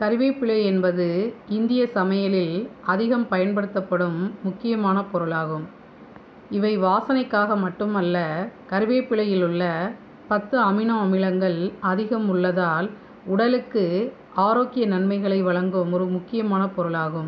கறிவேப்பிலை என்பது இந்திய சமையலில் அதிகம் பயன்படுத்தப்படும் முக்கியமான பொருளாகும் இவை வாசனைக்காக மட்டுமல்ல கறிவேப்பிலையில் உள்ள பத்து அமினோ அமிலங்கள் அதிகம் உள்ளதால் உடலுக்கு ஆரோக்கிய நன்மைகளை வழங்கும் ஒரு முக்கியமான பொருளாகும்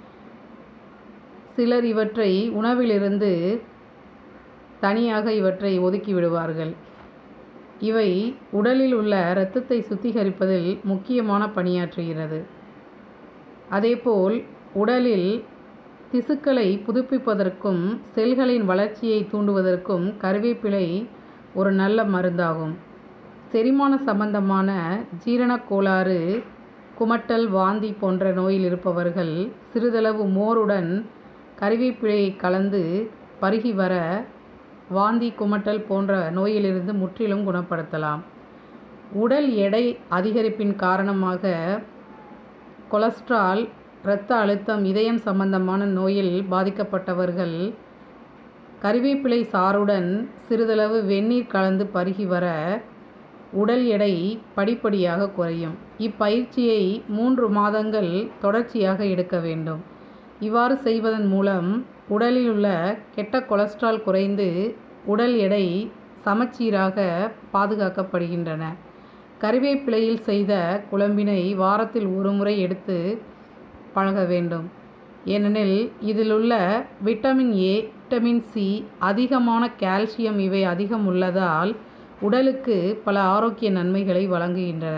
சிலர் இவற்றை உணவிலிருந்து தனியாக இவற்றை ஒதுக்கி விடுவார்கள் இவை உடலில் உள்ள இரத்தத்தை சுத்திகரிப்பதில் முக்கியமான பணியாற்றுகிறது அதேபோல் உடலில் திசுக்களை புதுப்பிப்பதற்கும் செல்களின் வளர்ச்சியை தூண்டுவதற்கும் கருவேப்பிலை ஒரு நல்ல மருந்தாகும் செரிமான சம்பந்தமான ஜீரணக் கோளாறு குமட்டல் வாந்தி போன்ற நோயில் இருப்பவர்கள் சிறிதளவு மோருடன் கறிவேப்பிலையை கலந்து பருகி வர வாந்தி குமட்டல் போன்ற நோயிலிருந்து முற்றிலும் குணப்படுத்தலாம் உடல் எடை அதிகரிப்பின் காரணமாக கொலஸ்ட்ரால் இரத்த அழுத்தம் இதயம் சம்பந்தமான நோயில் பாதிக்கப்பட்டவர்கள் கறிவேப்பிலை சாறுடன் சிறிதளவு வெந்நீர் கலந்து பருகி வர உடல் எடை படிப்படியாக குறையும் இப்பயிற்சியை மூன்று மாதங்கள் தொடர்ச்சியாக எடுக்க வேண்டும் இவ்வாறு செய்வதன் மூலம் உடலில் உள்ள கெட்ட கொலஸ்ட்ரால் குறைந்து உடல் எடை சமச்சீராக பாதுகாக்கப்படுகின்றன கறிவேப்பிலையில் செய்த குழம்பினை வாரத்தில் ஒரு முறை எடுத்து பழக வேண்டும் ஏனெனில் இதில் உள்ள விட்டமின் ஏ விட்டமின் சி அதிகமான கால்சியம் இவை அதிகம் உள்ளதால் உடலுக்கு பல ஆரோக்கிய நன்மைகளை வழங்குகின்றன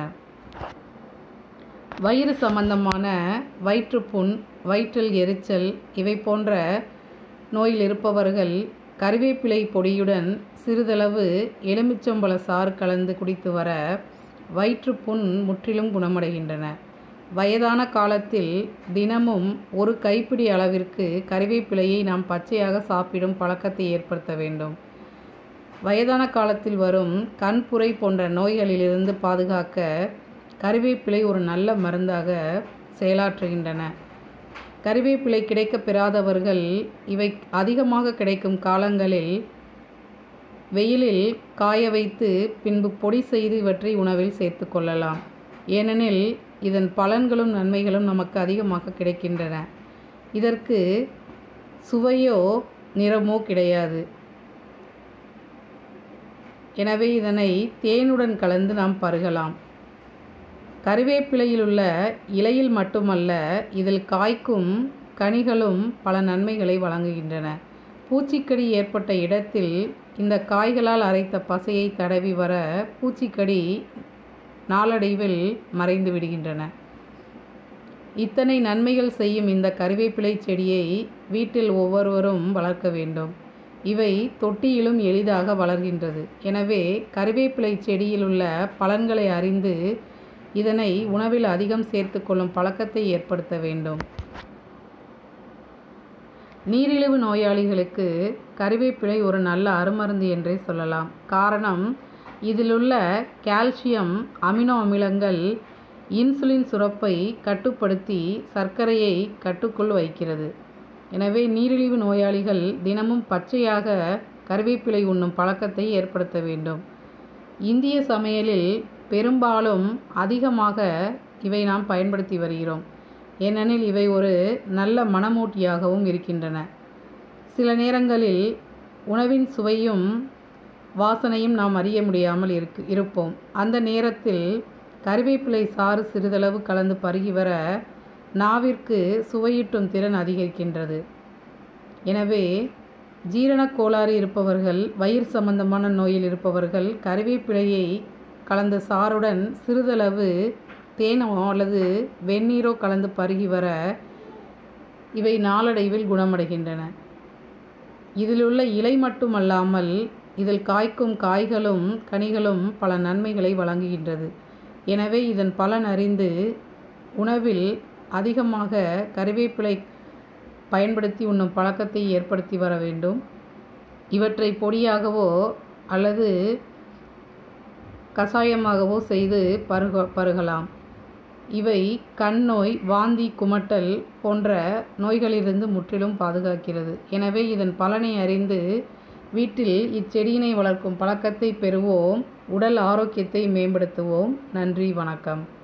வயிறு சம்பந்தமான வயிற்றுப்புண் வயிற்றில் எரிச்சல் இவை போன்ற நோயில் இருப்பவர்கள் கறிவேப்பிலை பொடியுடன் சிறிதளவு எலுமிச்சம்பழ சாறு கலந்து குடித்து வர வயிற்றுப்புண் முற்றிலும் குணமடைகின்றன வயதான காலத்தில் தினமும் ஒரு கைப்பிடி அளவிற்கு கறிவேப்பிலையை நாம் பச்சையாக சாப்பிடும் பழக்கத்தை ஏற்படுத்த வேண்டும் வயதான காலத்தில் வரும் கண்புரை போன்ற நோய்களிலிருந்து பாதுகாக்க கறிவேப்பிலை ஒரு நல்ல மருந்தாக செயலாற்றுகின்றன கறிவேப்பிலை கிடைக்க பெறாதவர்கள் இவை அதிகமாக கிடைக்கும் காலங்களில் வெயிலில் காய வைத்து பின்பு பொடி செய்து இவற்றை உணவில் சேர்த்து கொள்ளலாம் ஏனெனில் இதன் பலன்களும் நன்மைகளும் நமக்கு அதிகமாக கிடைக்கின்றன இதற்கு சுவையோ நிறமோ கிடையாது எனவே இதனை தேனுடன் கலந்து நாம் பருகலாம் கறிவேப்பிலையில் உள்ள இலையில் மட்டுமல்ல இதில் காய்க்கும் கனிகளும் பல நன்மைகளை வழங்குகின்றன பூச்சிக்கடி ஏற்பட்ட இடத்தில் இந்த காய்களால் அரைத்த பசையை தடவி வர பூச்சிக்கடி நாளடைவில் மறைந்து விடுகின்றன இத்தனை நன்மைகள் செய்யும் இந்த கறிவேப்பிலை செடியை வீட்டில் ஒவ்வொருவரும் வளர்க்க வேண்டும் இவை தொட்டியிலும் எளிதாக வளர்கின்றது எனவே கறிவேப்பிலை செடியில் உள்ள பலன்களை அறிந்து இதனை உணவில் அதிகம் சேர்த்து கொள்ளும் பழக்கத்தை ஏற்படுத்த வேண்டும் நீரிழிவு நோயாளிகளுக்கு கறிவேப்பிலை ஒரு நல்ல அருமருந்து என்றே சொல்லலாம் காரணம் இதிலுள்ள கால்சியம் அமினோ அமிலங்கள் இன்சுலின் சுரப்பை கட்டுப்படுத்தி சர்க்கரையை கட்டுக்குள் வைக்கிறது எனவே நீரிழிவு நோயாளிகள் தினமும் பச்சையாக கறிவேப்பிலை உண்ணும் பழக்கத்தை ஏற்படுத்த வேண்டும் இந்திய சமையலில் பெரும்பாலும் அதிகமாக இவை நாம் பயன்படுத்தி வருகிறோம் ஏனெனில் இவை ஒரு நல்ல மணமூட்டியாகவும் இருக்கின்றன சில நேரங்களில் உணவின் சுவையும் வாசனையும் நாம் அறிய முடியாமல் இருக்கு இருப்போம் அந்த நேரத்தில் கறிவேப்பிலை சாறு சிறிதளவு கலந்து பருகி வர நாவிற்கு சுவையூட்டும் திறன் அதிகரிக்கின்றது எனவே ஜீரணக் கோளாறு இருப்பவர்கள் வயிறு சம்பந்தமான நோயில் இருப்பவர்கள் கறிவேப்பிலையை கலந்த சாறுடன் சிறிதளவு தேனோ அல்லது வெந்நீரோ கலந்து பருகி வர இவை நாளடைவில் குணமடைகின்றன இதிலுள்ள இலை மட்டுமல்லாமல் இதில் காய்க்கும் காய்களும் கனிகளும் பல நன்மைகளை வழங்குகின்றது எனவே இதன் பலன் அறிந்து உணவில் அதிகமாக கறிவேப்பிலை பயன்படுத்தி உண்ணும் பழக்கத்தை ஏற்படுத்தி வர வேண்டும் இவற்றை பொடியாகவோ அல்லது கஷாயமாகவோ செய்து பருக பருகலாம் இவை கண் நோய் வாந்தி குமட்டல் போன்ற நோய்களிலிருந்து முற்றிலும் பாதுகாக்கிறது எனவே இதன் பலனை அறிந்து வீட்டில் இச்செடியினை வளர்க்கும் பழக்கத்தை பெறுவோம் உடல் ஆரோக்கியத்தை மேம்படுத்துவோம் நன்றி வணக்கம்